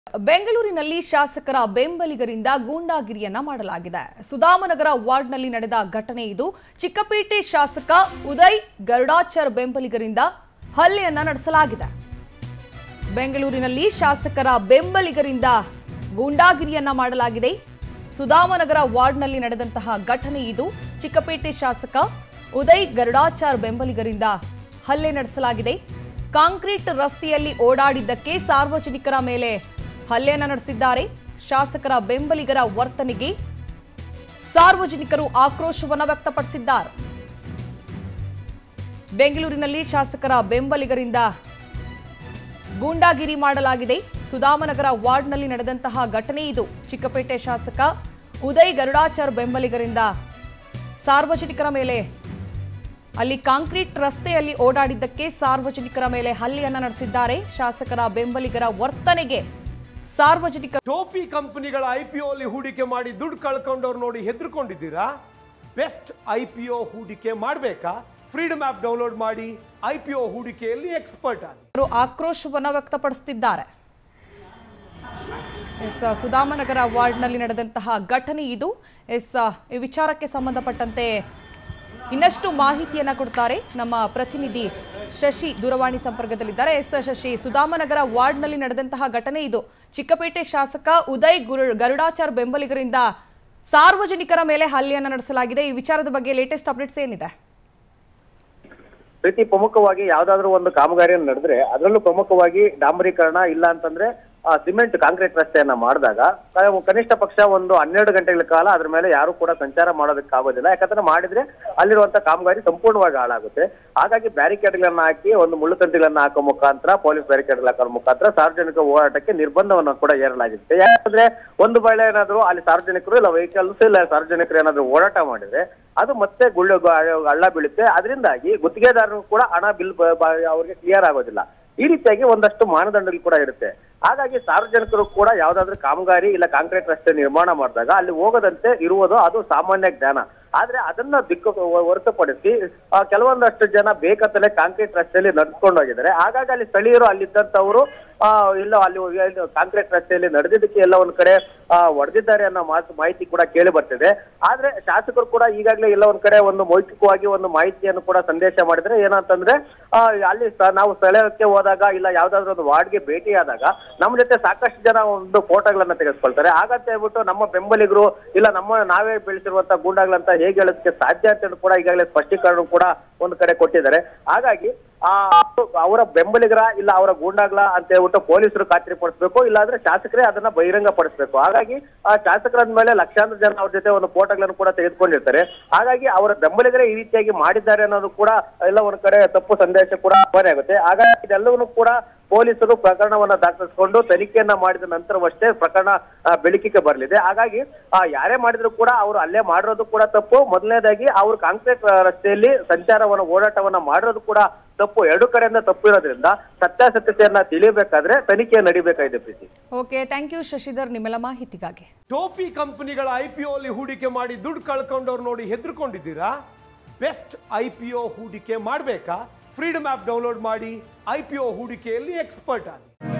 ಬೆಂಗಳೂರಿನಲ್ಲಿ ಶಾಸಕರ ಬೆಂಬಲಿಗರಿಂದ ಗೂಂಡಾಗಿರಿಯನ್ನ ಮಾಡಲಾಗಿದೆ ಸುಧಾಮನಗರ ವಾರ್ಡ್ನಲ್ಲಿ ನಡೆದ ಘಟನೆ ಇದು ಚಿಕ್ಕಪೇಟೆ ಶಾಸಕ ಉದಯ್ ಗರುಡಾಚರ್ ಬೆಂಬಲಿಗರಿಂದ ಹಲ್ಲೆಯನ್ನ ನಡೆಸಲಾಗಿದೆ ಬೆಂಗಳೂರಿನಲ್ಲಿ ಶಾಸಕರ ಬೆಂಬಲಿಗರಿಂದ ಗೂಂಡಾಗಿರಿಯನ್ನ ಮಾಡಲಾಗಿದೆ ಸುಧಾಮನಗರ ವಾರ್ಡ್ನಲ್ಲಿ ನಡೆದಂತಹ ಘಟನೆ ಇದು ಚಿಕ್ಕಪೇಟೆ ಶಾಸಕ ಉದಯ್ ಗರುಡಾಚಾರ್ ಬೆಂಬಲಿಗರಿಂದ ಹಲ್ಲೆ ನಡೆಸಲಾಗಿದೆ ಕಾಂಕ್ರೀಟ್ ರಸ್ತೆಯಲ್ಲಿ ಓಡಾಡಿದ್ದಕ್ಕೆ ಸಾರ್ವಜನಿಕರ ಮೇಲೆ ಹಲ್ಲೆಯನ್ನ ನಡೆಸಿದ್ದಾರೆ ಶಾಸಕರ ಬೆಂಬಲಿಗರ ವರ್ತನೆಗೆ ಸಾರ್ವಜನಿಕರು ಆಕ್ರೋಶವನ್ನು ವ್ಯಕ್ತಪಡಿಸಿದ್ದಾರೆ ಬೆಂಗಳೂರಿನಲ್ಲಿ ಶಾಸಕರ ಬೆಂಬಲಿಗರಿಂದ ಗೂಂಡಾಗಿರಿ ಮಾಡಲಾಗಿದೆ ಸುಧಾಮನಗರ ವಾರ್ಡ್ನಲ್ಲಿ ನಡೆದಂತಹ ಘಟನೆ ಇದು ಚಿಕ್ಕಪೇಟೆ ಶಾಸಕ ಉದಯ್ ಗರುಡಾಚಾರ್ ಬೆಂಬಲಿಗರಿಂದ ಸಾರ್ವಜನಿಕರ ಮೇಲೆ ಅಲ್ಲಿ ಕಾಂಕ್ರೀಟ್ ರಸ್ತೆಯಲ್ಲಿ ಓಡಾಡಿದ್ದಕ್ಕೆ ಸಾರ್ವಜನಿಕರ ಮೇಲೆ ಹಲ್ಲೆಯನ್ನ ನಡೆಸಿದ್ದಾರೆ ಶಾಸಕರ ಬೆಂಬಲಿಗರ ವರ್ತನೆಗೆ ಸಾರ್ವಜನಿಕರು ಟೋಪಿ ಕಂಪನಿಗಳ ಐ ಪಿ ಅಲ್ಲಿ ಹೂಡಿಕೆ ಮಾಡಿ ದುಡ್ಡು ಕಳ್ಕೊಂಡವ್ರು ನೋಡಿ ಹೆದರ್ಕೊಂಡಿದ್ದೀರಾ ಬೆಸ್ಟ್ ಐ ಪಿ ಒ ಹೂಡಿಕೆ ಮಾಡಬೇಕಾ ಫ್ರೀಡಮ್ ಆ್ಯಪ್ ಡೌನ್ಲೋಡ್ ಮಾಡಿ ಐ ಪಿ ಒ ಹೂಡಿಕೆಯಲ್ಲಿ ಎಕ್ಸ್ಪರ್ಟ್ ಆಗಿ ಆಕ್ರೋಶವನ್ನ ವ್ಯಕ್ತಪಡಿಸುತ್ತಿದ್ದಾರೆ ಎಸ್ ಸುಧಾಮನಗರ ವಾರ್ಡ್ನಲ್ಲಿ ನಡೆದಂತಹ ಘಟನೆ ಇದು ಎಸ್ ಈ ವಿಚಾರಕ್ಕೆ ಸಂಬಂಧಪಟ್ಟಂತೆ ಇನ್ನಷ್ಟು ಮಾಹಿತಿಯನ್ನ ಕೊಡ್ತಾರೆ ನಮ್ಮ ಪ್ರತಿನಿಧಿ ಶಶಿ ದೂರವಾಣಿ ಸಂಪರ್ಕದಲ್ಲಿದ್ದಾರೆ ಎಸ್ ಶಶಿ ಸುಧಾಮನಗರ ವಾರ್ಡ್ನಲ್ಲಿ ನಡೆದಂತಹ ಘಟನೆ ಇದು ಚಿಕ್ಕಪೇಟೆ ಶಾಸಕ ಉದಯ್ ಗುರು ಗರುಡಾಚಾರ್ ಬೆಂಬಲಿಗರಿಂದ ಸಾರ್ವಜನಿಕರ ಮೇಲೆ ಹಲ್ಲೆಯನ್ನ ನಡೆಸಲಾಗಿದೆ ಈ ವಿಚಾರದ ಬಗ್ಗೆ ಲೇಟೆಸ್ಟ್ ಅಪ್ಡೇಟ್ಸ್ ಏನಿದೆ ಪ್ರೀತಿ ಪ್ರಮುಖವಾಗಿ ಯಾವ್ದಾದ್ರು ಒಂದು ಕಾಮಗಾರಿಯನ್ನು ನಡೆದ್ರೆ ಅದರಲ್ಲೂ ಪ್ರಮುಖವಾಗಿ ಡಾಂಬರೀಕರಣ ಇಲ್ಲ ಅಂತಂದ್ರೆ ಆ, ಸಿಮೆಂಟ್ ಕಾಂಕ್ರೀಟ್ ರಸ್ತೆಯನ್ನ ಮಾಡಿದಾಗ ಕ- ಕನಿಷ್ಠ ಪಕ್ಷ ಒಂದು ಹನ್ನೆರಡು ಗಂಟೆಗಳ ಕಾಲ ಅದ್ರ ಮೇಲೆ ಯಾರು ಕೂಡ ಸಂಚಾರ ಮಾಡೋದಕ್ಕೆ ಆಗೋದಿಲ್ಲ ಯಾಕಂದ್ರೆ ಮಾಡಿದ್ರೆ ಅಲ್ಲಿರುವಂತ ಕಾಮಗಾರಿ ಸಂಪೂರ್ಣವಾಗಿ ಹಾಳಾಗುತ್ತೆ ಹಾಗಾಗಿ ಬ್ಯಾರಿಕೇಡ್ಗಳನ್ನ ಹಾಕಿ ಒಂದು ಮುಳ್ಳು ತಂತಿಗಳನ್ನ ಹಾಕೋ ಮುಖಾಂತರ ಪೊಲೀಸ್ ಬ್ಯಾರಿಕೇಡ್ ಹಾಕೋ ಮುಖಾಂತರ ಸಾರ್ವಜನಿಕ ಓಡಾಟಕ್ಕೆ ನಿರ್ಬಂಧವನ್ನು ಕೂಡ ಹೇರಲಾಗಿದೆ ಯಾಕಂದ್ರೆ ಒಂದು ವೇಳೆ ಏನಾದ್ರು ಅಲ್ಲಿ ಸಾರ್ವಜನಿಕರು ಇಲ್ಲ ವೆಹಿಕಲ್ಸ್ ಇಲ್ಲ ಸಾರ್ವಜನಿಕರು ಏನಾದ್ರು ಓಡಾಟ ಮಾಡಿದ್ರೆ ಅದು ಮತ್ತೆ ಗುಳ್ಳ ಹಳ್ಳ ಬೀಳುತ್ತೆ ಅದರಿಂದಾಗಿ ಗುತ್ತಿಗೆದಾರರು ಕೂಡ ಹಣ ಬಿಲ್ ಅವ್ರಿಗೆ ಕ್ಲಿಯರ್ ಆಗೋದಿಲ್ಲ ಈ ರೀತಿಯಾಗಿ ಒಂದಷ್ಟು ಮಾನದಂಡಗಳು ಕೂಡ ಇರುತ್ತೆ ಹಾಗಾಗಿ ಸಾರ್ವಜನಿಕರು ಕೂಡ ಯಾವ್ದಾದ್ರು ಕಾಮಗಾರಿ ಇಲ್ಲ ಕಾಂಕ್ರೀಟ್ ರಸ್ತೆ ನಿರ್ಮಾಣ ಮಾಡಿದಾಗ ಅಲ್ಲಿ ಹೋಗದಂತೆ ಇರುವುದು ಅದು ಸಾಮಾನ್ಯ ಜ್ಞಾನ ಆದ್ರೆ ಅದನ್ನ ದಿಕ್ಕು ಹೊರತುಪಡಿಸಿ ಆ, ಕೆಲವೊಂದಷ್ಟು ಜನ ಬೇಕಂತಲೇ ಕಾಂಕ್ರೀಟ್ ರಸ್ತೆಯಲ್ಲಿ ನಡ್ಕೊಂಡು ಹೋಗಿದ್ದಾರೆ ಹಾಗಾಗಿ ಅಲ್ಲಿ ಸ್ಥಳೀಯರು ಅಲ್ಲಿದ್ದಂತವರು ಆ, ಇಲ್ಲ ಅಲ್ಲಿ ಇಲ್ಲಿ ಕಾಂಕ್ರೀಟ್ ರಸ್ತೆಯಲ್ಲಿ ನಡೆದಿದ್ದಕ್ಕೆ ಎಲ್ಲ ಒಂದ್ ಕಡೆ ಹೊಡೆದಿದ್ದಾರೆ ಅನ್ನೋ ಮಾತು ಮಾಹಿತಿ ಕೂಡ ಕೇಳಿ ಬರ್ತಿದೆ ಆದ್ರೆ ಶಾಸಕರು ಕೂಡ ಈಗಾಗಲೇ ಎಲ್ಲ ಒಂದ್ ಕಡೆ ಒಂದು ಮೌಖಿಕವಾಗಿ ಒಂದು ಮಾಹಿತಿಯನ್ನು ಕೂಡ ಸಂದೇಶ ಮಾಡಿದ್ರೆ ಏನಂತಂದ್ರೆ ಆ, ಅಲ್ಲಿ ಸ- ನಾವು ಸ್ಥಳಕ್ಕೆ ಹೋದಾಗ ಇಲ್ಲ ಯಾವ್ದಾದ್ರು ಒಂದು ವಾರ್ಡ್ಗೆ ಭೇಟಿಯಾದಾಗ ನಮ್ಮ ಜೊತೆ ಸಾಕಷ್ಟು ಜನ ಒಂದು ಫೋಟೋಗಳನ್ನ ತೆಗೆದುಕೊಳ್ತಾರೆ ಹಾಗಂತ ಹೇಳ್ಬಿಟ್ಟು ನಮ್ಮ ಬೆಂಬಲಿಗರು ಇಲ್ಲ ನಮ್ಮ ನಾವೇ ಬೆಳೆಸಿರುವಂತ ಗೂಂಡಾಗಳಂತ ಹೇಗೆ ಹೇಳೋದಕ್ಕೆ ಸಾಧ್ಯ ಅಂತ ಹೇಳಿ ಕೂಡ ಈಗಾಗಲೇ ಸ್ಪಷ್ಟೀಕರಣ ಕೂಡ ಒಂದು ಕಡೆ ಕೊಟ್ಟಿದ್ದಾರೆ ಹಾಗಾಗಿ ಆ ಅವರ ಬೆಂಬಲಿಗರ ಇಲ್ಲ ಅವರ ಗೂಂಡಾಗ್ಲ ಅಂತ ಹೇಳ್ಬಿಟ್ಟು ಪೊಲೀಸರು ಖಾತ್ರಿ ಪಡಿಸ್ಬೇಕು ಇಲ್ಲಾಂದ್ರೆ ಶಾಸಕರೇ ಅದನ್ನ ಬಹಿರಂಗ ಪಡಿಸ್ಬೇಕು ಹಾಗಾಗಿ ಆ ಶಾಸಕರ ಮೇಲೆ ಲಕ್ಷಾಂತರ ಜನ ಅವ್ರ ಜೊತೆ ಒಂದು ಫೋಟೋಗಳನ್ನು ಕೂಡ ತೆಗೆದುಕೊಂಡಿರ್ತಾರೆ ಹಾಗಾಗಿ ಅವರ ಬೆಂಬಲಿಗರೇ ಈ ರೀತಿಯಾಗಿ ಮಾಡಿದ್ದಾರೆ ಅನ್ನೋದು ಕೂಡ ಎಲ್ಲ ಒಂದ್ ಕಡೆ ತಪ್ಪು ಸಂದೇಶ ಕೂಡ ಅಪಾರ ಆಗುತ್ತೆ ಹಾಗಾಗಿ ಇದೆಲ್ಲವನ್ನೂ ಕೂಡ ಪೊಲೀಸರು ಪ್ರಕರಣವನ್ನ ದಾಖಲಿಸಿಕೊಂಡು ತನಿಖೆಯನ್ನ ಮಾಡಿದ ನಂತರವಷ್ಟೇ ಪ್ರಕರಣ ಆ, ಬೆಳಕಿಗೆ ಬರಲಿದೆ ಹಾಗಾಗಿ ಆ, ಯಾರೇ ಮಾಡಿದ್ರು ಕೂಡ ಅವರು ಅಲ್ಲೇ ಮಾಡಿರೋದು ಕೂಡ ತಪ್ಪು ಮೊದಲನೇದಾಗಿ ಅವರು ಕಾಂಕ್ರೀಟ್ ರಸ್ತೆಯಲ್ಲಿ ಸಂಚಾರವನ್ನ ಓಡಾಟವನ್ನ ಮಾಡಿರೋದು ಕೂಡ ತಪ್ಪು ಎರಡು ಕಡೆಯಿಂದ ತಪ್ಪು ಇರೋದ್ರಿಂದ ಸತ್ಯಾಸತ್ಯತೆಯನ್ನ ತಿಳಿಯಬೇಕಾದ್ರೆ ತನಿಖೆ ನಡಿಬೇಕಾಗಿದೆ Preeti okay thank you Shashidhar ನಿಮ್ಮೆಲ್ಲ ಮಾಹಿತಿಗಾಗಿ ಟೋಪಿ ಕಂಪನಿಗಳ ಐ ಪಿ ಅಲ್ಲಿ ಹೂಡಿಕೆ ಮಾಡಿ ದುಡ್ಡು ಕಳ್ಕೊಂಡವ್ರು ನೋಡಿ ಹೆದರ್ಕೊಂಡಿದ್ದೀರಾ ಬೆಸ್ಟ್ ಐ ಪಿ ಒ ಹೂಡಿಕೆ ಮಾಡಬೇಕಾ ಫ್ರೀಡಮ್ ಆ್ಯಪ್ ಡೌನ್ಲೋಡ್ ಮಾಡಿ ಐ ಪಿ ಒ ಹೂಡಿಕೆಯಲ್ಲಿ ಎಕ್ಸ್ಪರ್ಟ್ ಆಗಿ